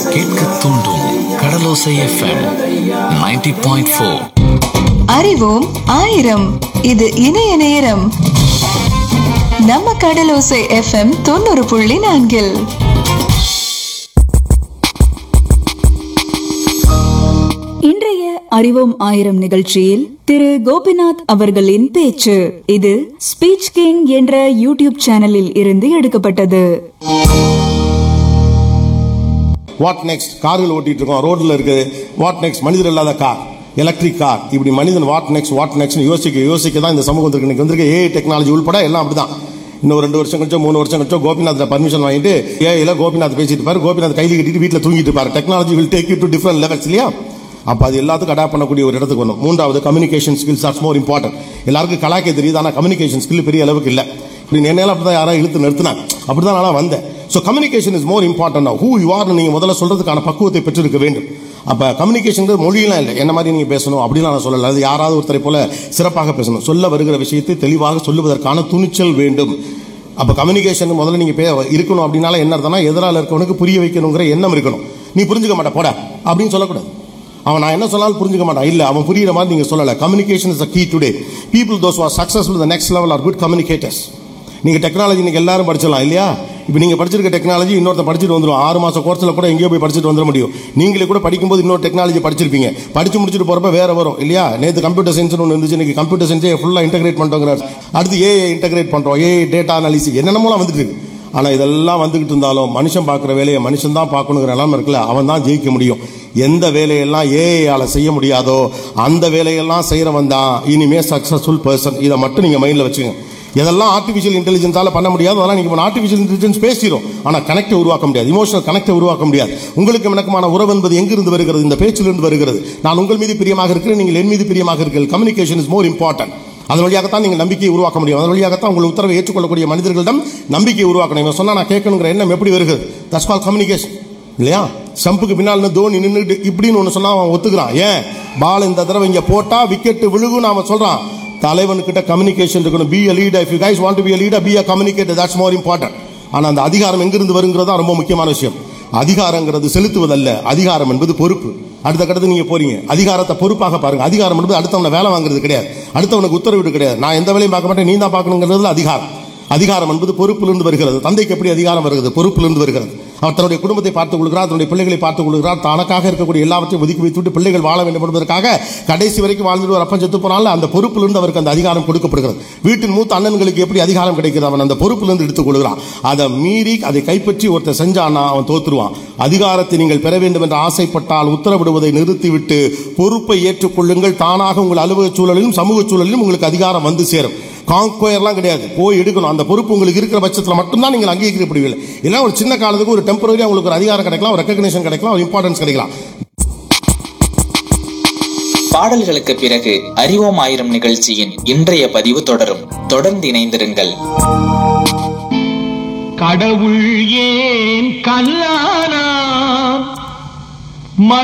கேட்க தூண்டும் கடலோசை FM 90.4 point four அறிவோம் ஆயிரம் இது இணைய நேரம் நம்ம கடலோசை எஃப்எம் தொண்ணூறு புள்ளி நான்கில் இன்றைய அறிவோம் ஆயிரம் நிகழ்ச்சியில் திரு கோபிநாத் அவர்களின் பேச்சு இது ஸ்பீச் கிங் என்ற யூடியூப் சேனலில் இருந்து எடுக்கப்பட்டது வாட் நெக்ஸ்ட் கார்கள் ஓட்டிட்டு இருக்கோம் ரோட்ல இருக்கு வாட் நெக்ஸ்ட் மனிதர் இல்லாத கார் எலக்ட்ரிக் கார் இப்படி மனிதன் வாட் நெக்ஸ்ட் வாட் நெக்ஸ்ட் யோசிக்க யோசிக்க தான் இந்த சமூகம் இருக்கு இன்னைக்கு வந்திருக்க ஏஐ டெக்னாலஜி உள்பட எல்லாம் அப்படிதான் இன்னும் ரெண்டு வருஷம் கழிச்சோ மூணு வருஷம் கழிச்சோ கோபிநாத் பர்மிஷன் வாங்கிட்டு ஏஐல கோபிநாத் பேசிட்டு பாரு கோபிநாத் கைது கட்டிட்டு வீட்டில் தூங்கிட்டு இருப்பாரு technology will take you to different levels இல்லையா அப்போ அது எல்லாத்துக்கும் அடாப்ட் பண்ணக்கூடிய ஒரு இடத்துக்கு வரணும் மூன்றாவது communication skills are more important எல்லாருக்கும் கலாக்கே தெரியுது ஆனால் கம்யூனிகேஷன் ஸ்கில் பெரிய அளவுக்கு இல்லை இப்படி என்னையால அப்படி தான் யாராவது இழுத்து நிறுத்தினாங்க அப்படி தான் நான் வந்தேன் so communication is more important who you are நீங்கள் முதல்ல சொல்றதுக்கான பக்குவத்தை பெற்றிருக்க வேண்டும் அப்போ கம்யூனிகேஷன் மொழியெல்லாம் இல்லை என்ன மாதிரி நீங்கள் பேசணும் அப்படிலாம் நான் சொல்லலை அது யாராவது ஒருத்தரை போல சிறப்பாக பேசணும் சொல்ல வருகிற விஷயத்தை தெளிவாக சொல்லுவதற்கான துணிச்சல் வேண்டும் அப்போ கம்யூனிகேஷன் முதல்ல நீங்கள் பே இருக்கணும் அப்படின்னால என்ன அர்த்தம்னா எதிரால இருக்கவனுக்கு புரிய வைக்கணுங்கிற எண்ணம் இருக்கணும் நீ புரிஞ்சுக்க மாட்ட போட அப்படின்னு சொல்லக்கூடாது அவன் நான் என்ன சொன்னாலும் புரிஞ்சுக்க மாட்டான் இல்ல அவன் புரியுற மாதிரி நீங்க சொல்லல communication is a key today people those are successful the next level are good communicators நீங்க டெக்னாலஜி நீங்க எல்லாரும் படிச்சிடலாம் இல்லையா இப்போ நீங்க படிச்சிருக்க டெக்னாலஜி இன்னொருத்த படிச்சுட்டு வந்துடும் ஆறு மாசம் கோர்ஸ்ல கூட எங்கேயோ போய் படிச்சுட்டு வந்துட முடியும் நீங்களே கூட படிக்கும்போது இன்னொரு டெக்னாலஜி படிச்சிருப்பீங்க படிச்சு முடிச்சுட்டு போறப்ப வேற வரும் இல்லையா நேற்று கம்ப்யூட்டர் சயின்ஸ் ஒன்று இருந்துச்சு இன்னைக்கு கம்ப்யூட்டர் சயின்ஸே ஃபுல்லா இன்டகிரேட் பண்ணிட்டோங்கிறார் அடுத்து ஏஐ இன்டகிரேட் பண்றோம் ஏஐ டேட்டா அனாலிசிஸ் என்னென்னமோலாம் வந்துட்டு இருக்கு ஆனா இதெல்லாம் வந்துகிட்டு இருந்தாலும் மனுஷன் பார்க்குற வேலையை மனுஷன் தான் பார்க்கணுங்கிற நிலைமை இருக்குல்ல அவன் தான் ஜெயிக்க முடியும் எந்த வேலையெல்லாம் ஏஐயால செய்ய முடியாதோ அந்த வேலையெல்லாம் செய்யறவன் தான் இனிமே சக்சஸ்ஃபுல் பர்சன் இதை மட்டும் நீங்க மைண்ட்ல வச்சுங்க எதெல்லாம் ஆர்டிஃபிஷியல் இன்டெலிஜென்ஸால பண்ண முடியாது அதெல்லாம் நீங்க ஆர்டிஃபிஷியல் இன்டெலிஜென்ஸ் பேசிடும் ஆனா கனெக்டை உருவாக்க முடியாது இமோஷனல் கனெக்டை உருவாக்க முடியாது உங்களுக்கு எனக்குமான உறவு என்பது எங்கிருந்து வருகிறது இந்த பேச்சிலிருந்து வருகிறது நான் உங்கள் மீது பிரியமாக இருக்கிறேன் நீங்கள் என் மீது பிரியமாக இருக்கிறீர்கள் கம்யூனிகேஷன் இஸ் மோர் இம்பார்ட்டன்ட் அதன் வழியாகத்தான் நீங்கள் நம்பிக்கையை உருவாக்க முடியும் அதன் வழியாகத்தான் உங்கள் உத்தரவை ஏற்றுக்கொள்ளக்கூடிய மனிதர்களிடம் நம்பிக்கையை உருவாக்கணும் இவன் சொன்னா நான் கேட்கணுங்கிற எண்ணம் எப்படி வருகிறது தட்ஸ் கால் கம்யூனிகேஷன் இல்லையா ஸ்டம்புக்கு பின்னால் நின்னு தோனி நின்றுட்டு இப்படின்னு ஒன்று சொன்னா அவன் ஒத்துக்கிறான் ஏன் பால் இந்த தடவை இங்க போட்டா விக்கெட் விழுகுன்னு அவன் சொல்றான் தலைவனுக்கிட்ட கம்யூனிகேஷன் இருக்கணும் be a leader if you guys want to be a leader be a communicator that's more important ஆனா அந்த அதிகாரம் எங்கிருந்து வருங்கிறது தான் ரொம்ப முக்கியமான விஷயம் அதிகாரங்கிறது செலுத்துவதல்ல அதிகாரம் என்பது பொறுப்பு அடுத்த கட்டத்து நீங்க போறீங்க அதிகாரத்தை பொறுப்பாக பாருங்க அதிகாரம் என்பது அடுத்தவனை வேலை வாங்குறது கிடையாது அடுத்தவனுக்கு உத்தரவிடு கிடையாது நான் எந்த வேலையும் பார்க்க மாட்டேன் நீ தான் பார்க்கணுங்கிறதுல அதிகாரம் அதிகாரம் என்பது பொறுப்பிலிருந்து வருகிறது தந்தைக்கு எப்படி அதிகாரம் வருகிறது பொறுப்பிலிருந்து வருகிறது அவர் தன்னுடைய குடும்பத்தை பார்த்துக் கொள்கிறார் தன்னுடைய பிள்ளைகளை பார்த்துக் கொள்கிறார் தனக்காக இருக்கக்கூடிய எல்லாவற்றையும் ஒதுக்கி வைத்துவிட்டு பிள்ளைகள் வாழ வேண்டும் என்பதற்காக கடைசி வரைக்கும் வாழ்ந்துட்டு ஒரு அப்பன் செத்து போனாலும் அந்த பொறுப்பிலிருந்து அவருக்கு அந்த அதிகாரம் கொடுக்கப்படுகிறது வீட்டின் மூத்த அண்ணன்களுக்கு எப்படி அதிகாரம் கிடைக்கிறது அவன் அந்த பொறுப்பிலிருந்து எடுத்துக் கொள்கிறான் அதை மீறி அதை கைப்பற்றி ஒருத்தர் செஞ்சானா அவன் தோத்துருவான் அதிகாரத்தை நீங்கள் பெற வேண்டும் என்று ஆசைப்பட்டால் உத்தரவிடுவதை நிறுத்திவிட்டு பொறுப்பை ஏற்றுக்கொள்ளுங்கள் தானாக உங்கள் அலுவலக சூழலிலும் சமூக சூழலிலும் உங்களுக்கு அதிகாரம் வந்து சேரும் காங்கோயர்லாம் கிடையாது போய் எடுக்கணும் அந்த பொறுப்பு உங்களுக்கு இருக்கிற பட்சத்தில் மட்டும்தான் நீங்கள் அங்கீகரிக்கப்படுவீங்க இல்லை ஒரு சின்ன காலத்துக்கு ஒரு டெம்பரரி உங்களுக்கு ஒரு அதிகாரம் கிடைக்கலாம் ஒரு ரெக்கக்னேஷன் கிடைக்கலாம் ஒரு இம்பார்ட்டன்ஸ் கிடைக்கலாம் பாடல்களுக்கு பிறகு அறிவோம் ஆயிரம் நிகழ்ச்சியின் இன்றைய பதிவு தொடரும் தொடர்ந்து இணைந்திருங்கள் கடவுள் ஏன் கல்லானாம்